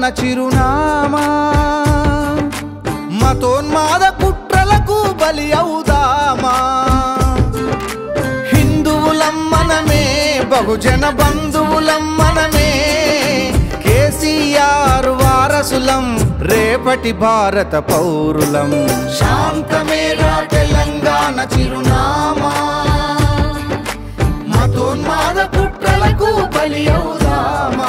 తెలంగాణ చిరునామా మతోన్మాద కుట్రలకు బలి అవుదామా హిందువులం మనమే బహుజన బంధువులం మనమే కేసీఆర్ వారసులం రేపటి భారత పౌరులం శాంతమేరా తెలంగాణ చిరునామా మతోన్మాద కుట్రలకు బలి అవుదామా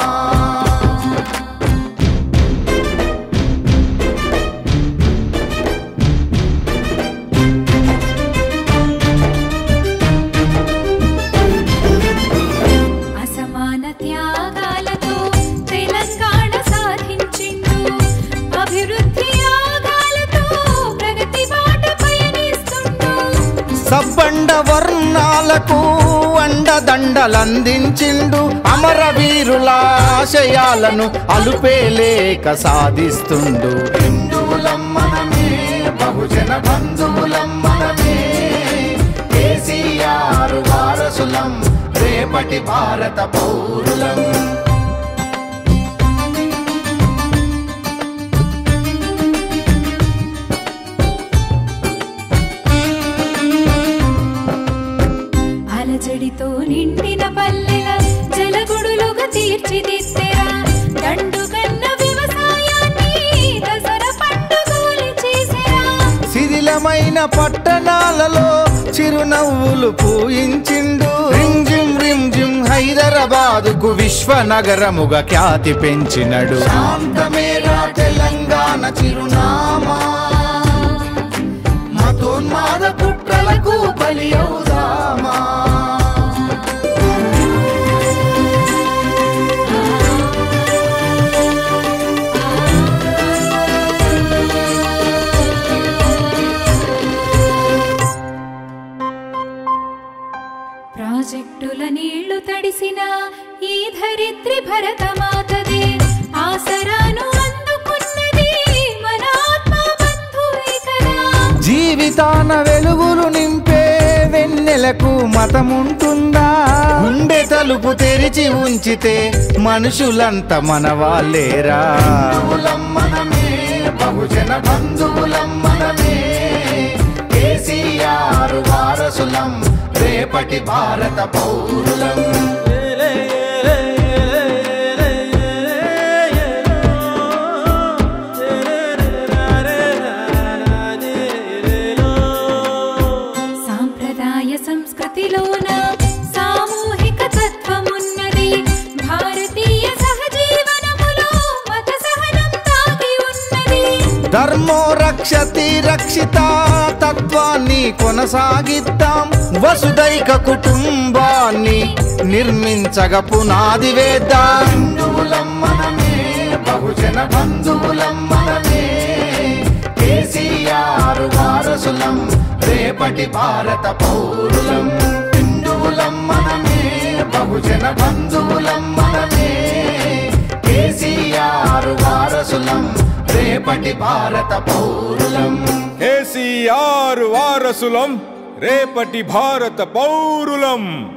అసమాన త్యాగాలతో తెలంగాణ సాధించిండు అభివృద్ధి యాగాలతో ప్రగతి బాట పయనిస్తుండు సబ్బండ వర్ణాలకు అండదండలందించిండు అమరవీరుల ఆశయాలను అలుపేలేక సాధిస్తుండు హిందువులం మనమే బహుజన బంధువులం మనమే కేసీఆర్ వారసులం రేపటి భారత పౌరులం అలజడితో నిండిన పల్లెల జలగుడులుగా తీర్చిదిద్దెరా దండుగన్న వ్యవసాయాన్ని దసర పండుగలు చేసెరా శిథిలమైన పట్టణాలలో చిరునవ్వులు పూయించిండు రింజిం రింజిం హైదరాబాదుకు విశ్వనగరముగా ఖ్యాతి పెంచినడు శాంతమేరా తెలంగాణ చిరునామా మతోన్మాద కుట్రలకు బలి అవుదామా ప్రాజెక్టుల నీళ్లు తడిసిన ఈ ధరిత్రి భరతమాతదే ఆసరాను అందుకున్నది మన ఆత్మ బంధువే కదా జీవితాన వెలుగులు నింపే వెన్నెలకు మతముంటుందా గుండె తలుపు తెరిచి ఉంచితే మనుషులంతా మన వాళ్ళేరా మనమే బహుజన బంధువులం మనమే కేసీఆర్ వారసులం రేపటి భారత పౌరులం సాంప్రదాయ సంస్కృతిలోన సామూహిక తత్వమున్నది భారతీయ సహజీవనములో మత సహనం దాగి ఉన్నది ధర్మో రక్షతి రక్షిత తత్వాన్ని కొనసాగిద్దాం వసుదైక కుటుంబాన్ని నిర్మించగ పునాది వేద్దాం హిందువులం మనమే బహుజన బంధువులం మనమే కేసీఆర్ వారసులం రేపటి భారత పౌరులం హిందువులం మనమే బహుజన బంధువులం మనమే కేసీఆర్ వారసులం రేపటి భారత పౌరులం కేసీఆర్ వారసులం రేపటి భారత పౌరులం